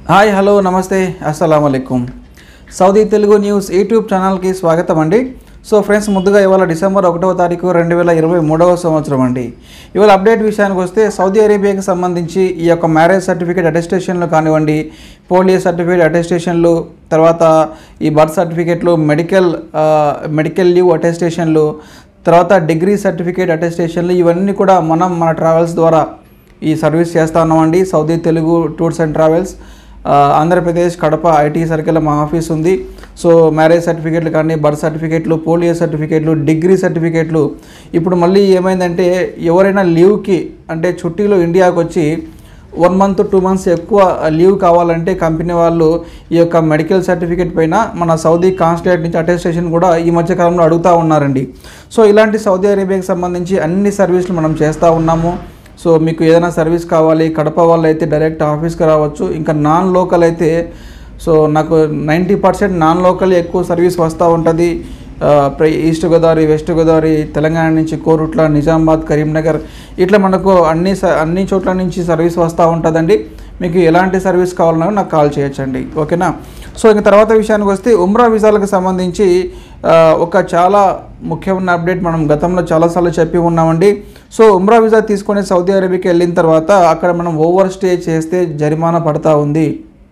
hi hello నమస్తే అస్సలం అయికుం సౌదీ తెలుగు న్యూస్ యూట్యూబ్ ఛానల్కి స్వాగతం అండి సో ఫ్రెండ్స్ ముందుగా ఇవాళ డిసెంబర్ ఒకటవ తారీఖు రెండు వేల ఇరవై మూడవ సంవత్సరం అండి ఇవాళ అప్డేట్ విషయానికి వస్తే సౌదీ అరేబియాకి సంబంధించి ఈ యొక్క మ్యారేజ్ సర్టిఫికేట్ అటెస్టేషన్లు కానివ్వండి పోలియో సర్టిఫికేట్ అటెస్టేషన్లు తర్వాత ఈ బర్త్ సర్టిఫికేట్లు మెడికల్ ఆ, మెడికల్ లీవ్ అటెస్టేషన్లు తర్వాత డిగ్రీ సర్టిఫికేట్ అటెస్టేషన్లు ఇవన్నీ కూడా మనం మన ట్రావెల్స్ ద్వారా ఈ సర్వీస్ చేస్తా ఉన్నామండి Saudi Telugu tours and travels ఆ, ఆంధ్రప్రదేశ్ కడప ఐటీ సర్కిల్ మా ఆఫీస్ ఉంది సో మ్యారేజ్ సర్టిఫికేట్లు కానీ బర్త్ సర్టిఫికేట్లు పోలియో సర్టిఫికేట్లు డిగ్రీ సర్టిఫికేట్లు ఇప్పుడు మళ్ళీ ఏమైందంటే ఎవరైనా లీవ్కి అంటే చుట్టీలో ఇండియాకి వచ్చి వన్ మంత్ టూ మంత్స్ ఎక్కువ లీవ్ కావాలంటే కంపెనీ వాళ్ళు ఈ యొక్క మెడికల్ సర్టిఫికేట్ పైన మన సౌదీ కాన్సులేట్ నుంచి అటెస్టేషన్ కూడా ఈ మధ్య కాలంలో అడుగుతూ ఉన్నారండి సో ఇలాంటి సౌదీ అరేబియాకి సంబంధించి అన్ని సర్వీసులు మనం చేస్తూ ఉన్నాము సో మీకు ఏదైనా సర్వీస్ కావాలి కడప వాళ్ళు అయితే డైరెక్ట్ ఆఫీస్కి రావచ్చు ఇంకా నాన్ లోకల్ అయితే సో నాకు నైంటీ పర్సెంట్ నాన్ లోకల్ ఎక్కువ సర్వీస్ వస్తూ ఉంటుంది ఆ, ప్ర- ఈస్ట్ గోదావరి వెస్ట్ గోదావరి తెలంగాణ నుంచి కోరుట్ల నిజామాబాద్ కరీంనగర్ ఇట్లా మనకు అన్ని స- అన్ని చోట్ల నుంచి సర్వీస్ వస్తూ ఉంటుందండి మీకు ఎలాంటి సర్వీస్ కావాలన్నా నాకు కాల్ చేయొచ్చండి ఓకేనా సో ఇంక తర్వాత విషయానికి వస్తే ఉమ్రా వీసాలకు సంబంధించి ఆ, ఒక చాలా ముఖ్యమైన అప్డేట్ మనం గతంలో చాలాసార్లు చెప్పి ఉన్నామండి సో ఉమ్రా వీసా తీసుకొని సౌదీ అరేబియాకి వెళ్ళిన తర్వాత అక్కడ మనం ఓవర్ స్టే చేస్తే జరిమానా పడతా ఉంది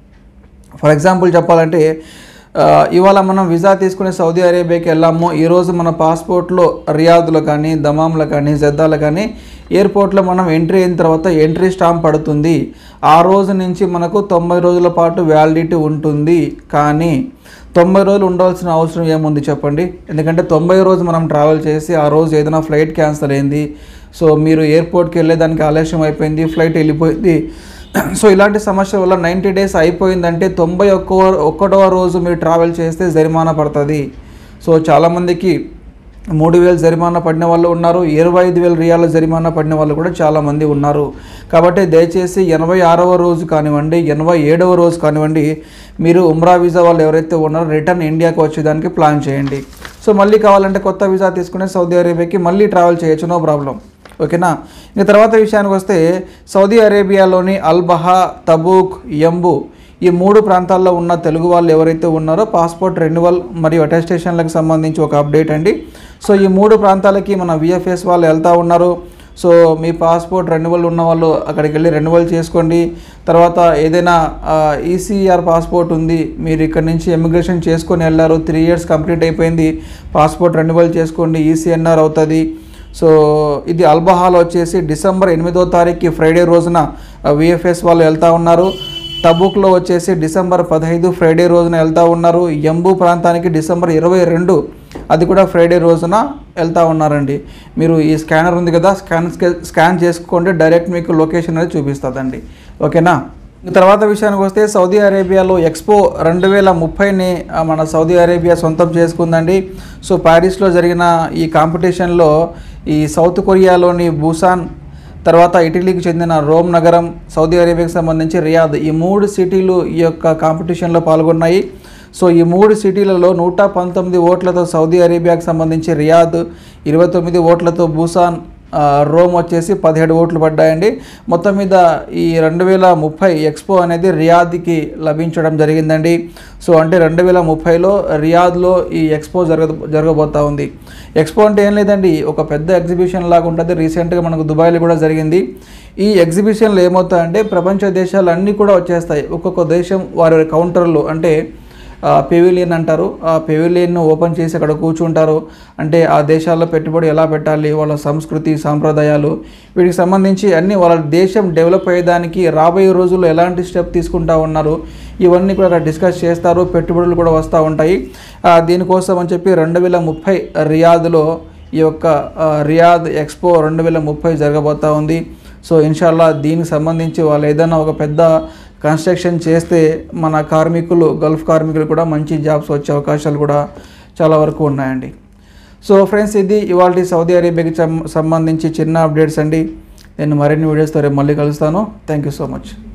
ఫర్ ఎగ్జాంపుల్ చెప్పాలంటే ఆ, ఇవాళ మనం వీసా తీసుకుని సౌదీ అరేబియాకి వెళ్ళాము ఈరోజు మన పాస్పోర్ట్లో రియాద్లో కానీ దమాంలో కానీ జద్దాలో కానీ ఎయిర్పోర్ట్లో మనం ఎంట్రీ అయిన తర్వాత ఎంట్రీ స్టాంప్ పడుతుంది ఆ రోజు నుంచి మనకు తొంభై రోజుల పాటు వ్యాలిడిటీ ఉంటుంది కానీ తొంభై రోజులు ఉండాల్సిన అవసరం ఏముంది చెప్పండి ఎందుకంటే తొంభై రోజు మనం ట్రావెల్ చేసి ఆ రోజు ఏదైనా ఫ్లైట్ క్యాన్సిల్ అయింది సో మీరు ఎయిర్పోర్ట్కి వెళ్ళేదానికి ఆలస్యం అయిపోయింది ఫ్లైట్ వెళ్ళిపోయింది సో ఇలాంటి సమస్య వల్ల నైంటీ డేస్ అయిపోయిందంటే తొంభై ఒక్క ఒక్కటవ రోజు మీరు ట్రావెల్ చేస్తే జరిమానా పడుతుంది సో చాలామందికి మూడు వేలు జరిమానా పడిన వాళ్ళు ఉన్నారు ఇరవై ఐదు వేల రియాల జరిమానా పడిన వాళ్ళు కూడా చాలామంది ఉన్నారు కాబట్టి దయచేసి ఎనభై ఆరవ రోజు కానివ్వండి ఎనభై ఏడవ రోజు కానివ్వండి మీరు ఉమ్రా వీసా వాళ్ళు ఎవరైతే ఉన్నారో రిటర్న్ ఇండియాకి వచ్చేదానికి ప్లాన్ చేయండి సో మళ్ళీ కావాలంటే కొత్త వీసా తీసుకుని సౌదీ అరేబియాకి మళ్ళీ ట్రావెల్ చేయొచ్చు నో ప్రాబ్లం ఓకేనా ఇంకా తర్వాత విషయానికి వస్తే సౌదీ అరేబియాలోని అల్బహా తబూక్ ఎంబు ఈ మూడు ప్రాంతాల్లో ఉన్న తెలుగు వాళ్ళు ఎవరైతే ఉన్నారో పాస్పోర్ట్ రెన్యువల్ మరియు అటెస్టేషన్లకు సంబంధించి ఒక అప్డేట్ అండి సో ఈ మూడు ప్రాంతాలకి మన విఎఫ్ఎస్ వాళ్ళు వెళ్తూ ఉన్నారు సో మీ పాస్పోర్ట్ రెన్యువల్ ఉన్న వాళ్ళు అక్కడికి వెళ్ళి రెన్యువల్ చేసుకోండి తర్వాత ఏదైనా ఈసీఆర్ పాస్పోర్ట్ ఉంది మీరు ఇక్కడ నుంచి ఎమిగ్రేషన్ చేసుకొని వెళ్ళారు త్రీ ఇయర్స్ కంప్లీట్ అయిపోయింది పాస్పోర్ట్ రెన్యువల్ చేసుకోండి ఈసీఎన్ఆర్ అవుతుంది సో ఇది అల్బహాల్ వచ్చేసి డిసెంబర్ ఎనిమిదో తారీఖు ఫ్రైడే రోజున విఎఫ్ఎస్ వాళ్ళు వెళ్తూ ఉన్నారు తబుక్లో వచ్చేసి డిసెంబర్ పదహైదు ఫ్రైడే రోజున వెళ్తూ ఉన్నారు ఎంబు ప్రాంతానికి డిసెంబర్ ఇరవై రెండు అది కూడా ఫ్రైడే రోజున వెళ్తూ ఉన్నారండి మీరు ఈ స్కానర్ ఉంది కదా స్కాన్ స్కాన్ చేసుకోండి డైరెక్ట్ మీకు లొకేషన్ అనేది చూపిస్తుందండి ఓకేనా తర్వాత విషయానికి వస్తే సౌదీ అరేబియాలో ఎక్స్పో రెండు వేల ముప్పైని ఆ, మన సౌదీ అరేబియా సొంతం చేసుకుందండి సో ప్యారిస్లో జరిగిన ఈ కాంపిటీషన్లో ఈ సౌత్ కొరియాలోని బూసాన్ తర్వాత ఇటలీకి చెందిన రోమ్ నగరం సౌదీ అరేబియాకి సంబంధించి రియాద్ ఈ మూడు సిటీలు ఈ యొక్క కాంపిటీషన్లో పాల్గొన్నాయి సో ఈ మూడు సిటీలలో నూట పంతొమ్మిది ఓట్లతో సౌదీ అరేబియాకి సంబంధించి రియాద్ ఇరవై తొమ్మిది ఓట్లతో బూసాన్ ఆ, రోమ్ వచ్చేసి పదిహేడు ఓట్లు పడ్డాయండి మొత్తం మీద ఈ రెండు వేల ముప్పై ఎక్స్పో అనేది రియాద్కి లభించడం జరిగిందండి సో అంటే రెండు వేల ముప్పైలో రియాద్లో ఈ ఎక్స్పో జరగ జరగబోతా ఉంది ఎక్స్పో అంటే ఏం లేదండి ఒక పెద్ద ఎగ్జిబిషన్ లాగా ఉంటుంది రీసెంట్గా మనకు దుబాయ్లో కూడా జరిగింది ఈ ఎగ్జిబిషన్లో ఏమవుతాయంటే ప్రపంచ దేశాలు అన్నీ కూడా వచ్చేస్తాయి ఒక్కొక్క దేశం వారి కౌంటర్లు అంటే పెవిలియన్ అంటారు ఆ పెవిలియన్ను ఓపెన్ చేసి అక్కడ కూర్చుంటారు అంటే ఆ దేశాల్లో పెట్టుబడి ఎలా పెట్టాలి వాళ్ళ సంస్కృతి సాంప్రదాయాలు వీటికి సంబంధించి అన్ని వాళ్ళ దేశం డెవలప్ అయ్యేదానికి రాబోయే రోజుల్లో ఎలాంటి స్టెప్ తీసుకుంటా ఉన్నారు ఇవన్నీ కూడా అక్కడ డిస్కస్ చేస్తారు పెట్టుబడులు కూడా వస్తూ ఉంటాయి ఆ, దీనికోసం అని చెప్పి రెండు వేల ముప్పై రియాద్లో ఈ యొక్క ఆ, రియాద్ ఎక్స్పో రెండు వేల ముప్పై జరగబోతా ఉంది సో ఇన్షాల్లా దీనికి సంబంధించి వాళ్ళు ఏదైనా ఒక పెద్ద కన్స్ట్రక్షన్ చేస్తే మన కార్మికులు గల్ఫ్ కార్మికులు కూడా మంచి జాబ్స్ వచ్చే అవకాశాలు కూడా చాలా వరకు ఉన్నాయండి సో ఫ్రెండ్స్ ఇది ఇవాళ సౌదీ అరేబియాకి సం- సంబంధించి చిన్న అప్డేట్స్ అండి నేను మరిన్ని వీడియోస్తో రేపు మళ్ళీ కలుస్తాను థ్యాంక్ యూ సో మచ్